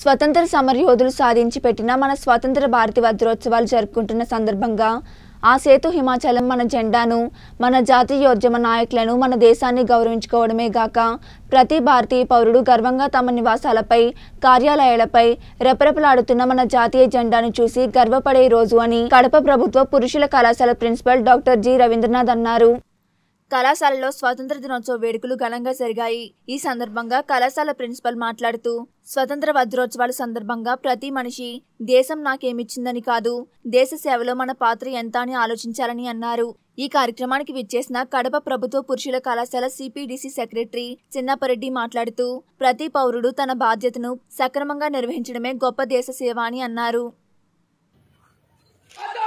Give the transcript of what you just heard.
స్వతంత్ర సమరయోధులు సాధించి పెట్టిన మన స్వతంత్ర భారతి వజ్రోత్సవాలు జరుపుకుంటున్న సందర్భంగా ఆ సేతు హిమాచలం మన జెండాను మన జాతీయోద్యమ నాయకులను మన దేశాన్ని గౌరవించుకోవడమే గాక ప్రతి భారతీయ పౌరుడు గర్వంగా తమ నివాసాలపై కార్యాలయాలపై రెపరెపలాడుతున్న మన జాతీయ జెండాను చూసి గర్వపడే రోజు అని కడప ప్రభుత్వ పురుషుల కళాశాల ప్రిన్సిపల్ డాక్టర్ జి రవీంద్రనాథ్ అన్నారు కళాశాలలో స్వాతంత్ర దినోత్సవ వేడుకలు ఘనంగా జరిగాయి ఈ సందర్భంగా కళాశాల ప్రిన్సిపల్ మాట్లాడుతూ స్వతంత్ర వజ్రోత్సవాల సందర్భంగా ప్రతి మనిషి దేశం నాకేమిచ్చిందని కాదు దేశ సేవలో మన పాత్ర ఎంత అని ఆలోచించాలని అన్నారు ఈ కార్యక్రమానికి విచ్చేసిన కడప ప్రభుత్వ పురుషుల కళాశాల సిపిడిసి సెక్రటరీ చిన్నపరెడ్డి మాట్లాడుతూ ప్రతి పౌరుడు తన బాధ్యతను సక్రమంగా నిర్వహించడమే గొప్ప దేశ సేవ అని అన్నారు అదా